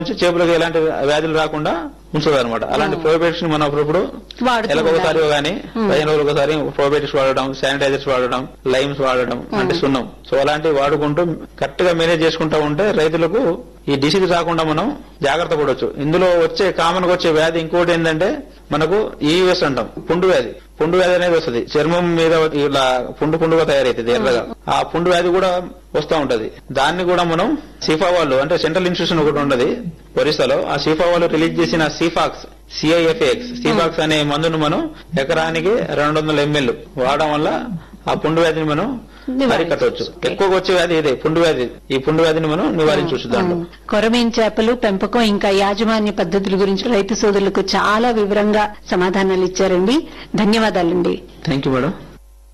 నుంచి చేపలకు ఎలాంటి వ్యాధులు రాకుండా ఉంచుతుంది అనమాట అలాంటి ప్రోబయోటిక్స్ మనం అప్పుడప్పుడు వాడుతూ నెలకు ఒకసారి ఉండాలి. కానీ పదిహేను రోజులు ఒకసారి ప్రోబయోటిక్స్ వాడడం శానిటైజర్స్ వాడడం లైమ్స్ వాడడం అంటే సున్నం సో అలాంటివి వాడుకుంటూ కరెక్ట్ గా మేనేజ్ చేసుకుంటూ ఉంటే రైతులకు ఈ డిసీజ్ రాకుండా మనం జాగ్రత్త పడవచ్చు ఇందులో వచ్చే కామన్ గా వచ్చే వ్యాధి ఇంకోటి ఏంటంటే మనకు ఈఎస్ అంటాం పుండు వ్యాధి పుండు వ్యాధి అనేది వస్తుంది చర్మం మీద ఇలా పుండు పుండుగా తయారైతుంది ఎర్రగా ఆ పుండు వ్యాధి కూడా వస్తూ ఉంటది దాన్ని కూడా మనం సిఫా వాళ్ళు అంటే సెంట్రల్ ఇన్స్టిట్యూషన్ ఒకటి ఉండదు ఒరిస్సాలో ఆ సిఫా వాళ్ళు రిలీజ్ చేసిన సిఫాక్స్ సిఐఎఫ్ఎక్స్ సిఫాక్స్ అనే మందును మనం ఎకరానికి రెండు వందల ఎంఎల్ వాడడం వల్ల ఆ పుండు వ్యాధిని మనం నివారించవచ్చు. అరికట్టవచ్చు ఎక్కువగా వచ్చే వ్యాధి ఇదే పుండు వ్యాధి ఈ పుండు వ్యాధిని మనం నివారించవచ్చు దాంట్లో కొరమీన్ చేపలు పెంపకం ఇంకా యాజమాన్య పద్ధతుల గురించి రైతు సోదరులకు చాలా వివరంగా సమాధానాలు ఇచ్చారండి ధన్యవాదాలండి థ్యాంక్ యూ మేడం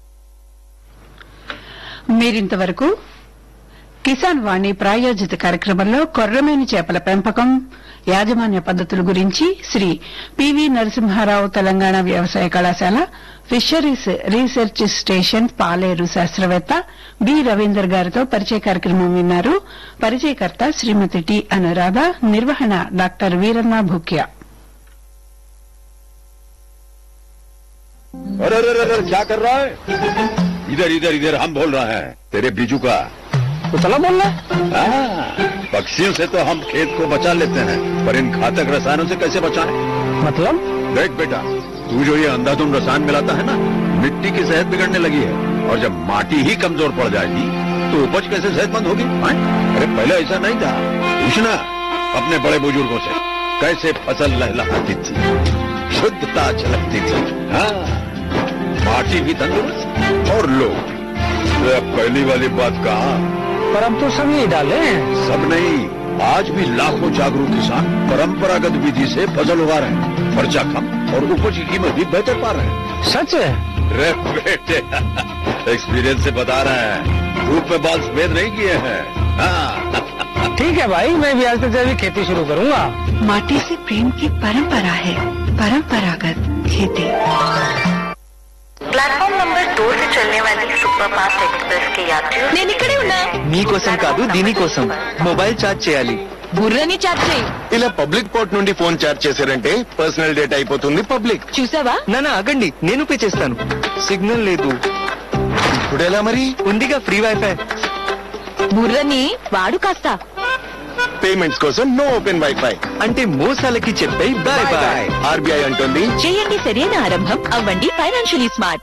మీరింతవరకు కిసాన్ వాణి ప్రాయోజిత కార్యక్రమంలో కొర్రమేని చేపల పెంపకం యాజమాన్య పద్ధతుల గురించి శ్రీ పివి నరసింహారావు తెలంగాణ వ్యవసాయ కళాశాల ఫిషరీస్ రీసెర్చ్ స్టేషన్ పాలేరు శాస్త్రవేత్త బి రవీందర్ గారితో పరిచయ కార్యక్రమం విన్నారు పరిచయకర్త శ్రీమతి టి అనురాధ నిర్వహణ డాక్టర్ వీరన్న భూక్యా अरे अरे अरे अरे, क्या कर रहा है इधर इधर इधर हम बोल रहे हैं तेरे बीजू का उतला बोल रहा है हाँ, पक्षियों से तो हम खेत को बचा लेते हैं पर इन घातक रसायनों से कैसे बचाएं? मतलब देख बेटा तू जो ये अंधाधुंध रसायन मिलाता है ना मिट्टी की सेहत बिगड़ने लगी है और जब माटी ही कमजोर पड़ जाएगी तो उपज कैसे सेहतमंद होगी हाँ? अरे पहले ऐसा नहीं था पूछना अपने बड़े बुजुर्गों से कैसे फसल लहलहाती थी शुद्धता झलकती थी हाँ माटी भी तंदुरुस्त और लोग भी। अरे पहली वाली बात कहा पर हम तो सब यही डाले हैं सब नहीं आज भी लाखों जागरूक किसान परंपरागत विधि से फसल उगा रहे हैं खर्चा कम और उपज की कीमत भी बेहतर पा रहे हैं सच है रे बेटे एक्सपीरियंस से बता रहे हैं धूप में बाल सफेद नहीं किए हैं हाँ ठीक है भाई मैं भी आज से जैविक खेती शुरू करूंगा माटी से प्रेम की परंपरा है परंपरागत खेती प्लेटफॉर्म नंबर दो से चलने वाली सुपर फास्ट एक्सप्रेस के यात्रियों నేను ఇక్కడే ఉన్నా మీకోసం కాదు దీనికోసం మొబైల్ ఛార్జ్ చేయాలి బుర్రని చాట్ చేయి ఇలా పబ్లిక్ పోర్ట్ నుండి ఫోన్ ఛార్జ్ చేశారంటే పర్సనల్ డేటా అయిపోతుంది పబ్లిక్ చూసావా నానా ఆగండి నేను పే చేస్తాను సిగ్నల్ లేదు ఇప్పుడు ఎలా మరి ఉందిగా ఫ్రీ వైఫై బుర్రని వాడు కాస్త పేమెంట్స్ కోసం నో ఓపెన్ వైఫై అంటే మోసాలకి చెప్పే బాయ్ బాయ్ ఆర్బీఐ అంటుంది చేయండి సరైన ఆరంభం అవ్వండి ఫైనాన్షియలీ స్మార్ట్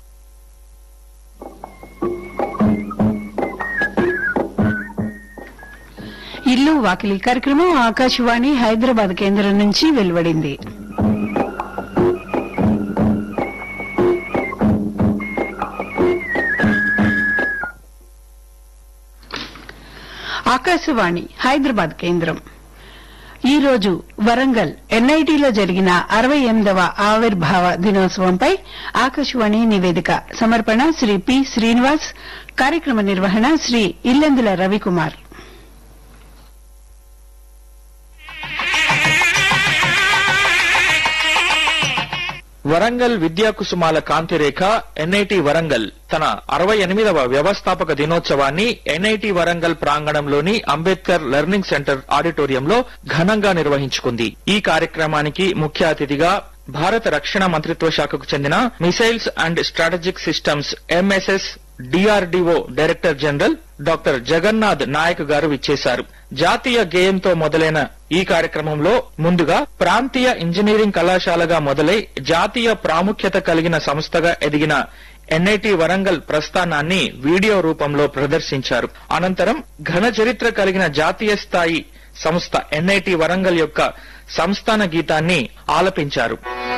ఇల్లు వాకిలి కార్యక్రమం ఆకాశవాణి హైదరాబాద్ కేంద్రం నుంచి వెలువడింది ఆకాశవాణి హైదరాబాద్ కేంద్రం ఈ రోజు వరంగల్ ఎన్ఐటిలో జరిగిన అరవై ఎనిమిదవ ఆవిర్భావ దినోత్సవంపై ఆకాశవాణి నివేదిక సమర్పణ శ్రీ పి శ్రీనివాస్ కార్యక్రమ నిర్వహణ శ్రీ ఇల్లెందుల రవికుమార్ వరంగల్ విద్యా కుసుమాల కాంతిరేఖ ఎన్ఐటి వరంగల్ తన అరవై ఎనిమిదవ వ్యవస్థాపక దినోత్సవాన్ని ఎన్ఐటి వరంగల్ ప్రాంగణంలోని అంబేద్కర్ లెర్నింగ్ సెంటర్ ఆడిటోరియంలో ఘనంగా నిర్వహించుకుంది ఈ కార్యక్రమానికి ముఖ్య అతిథిగా భారత రక్షణ మంత్రిత్వ శాఖకు చెందిన missiles and strategic systems MSS DRDO director general doctor Jagannath Nayak garu విచ్చేశారు జాతీయ గేయంతో మొదలైన ఈ కార్యక్రమంలో ముందుగా ప్రాంతీయ ఇంజనీరింగ్ కళాశాలగా మొదలై జాతీయ ప్రాముఖ్యత కలిగిన సంస్థగా ఎదిగిన ఎన్ఐటి వరంగల్ ప్రస్థానాన్ని వీడియో రూపంలో ప్రదర్శించారు అనంతరం ఘన చరిత్ర కలిగిన జాతీయ స్థాయి సంస్థ ఎన్ఐటి వరంగల్ యొక్క సంస్థాన గీతాన్ని ఆలపించారు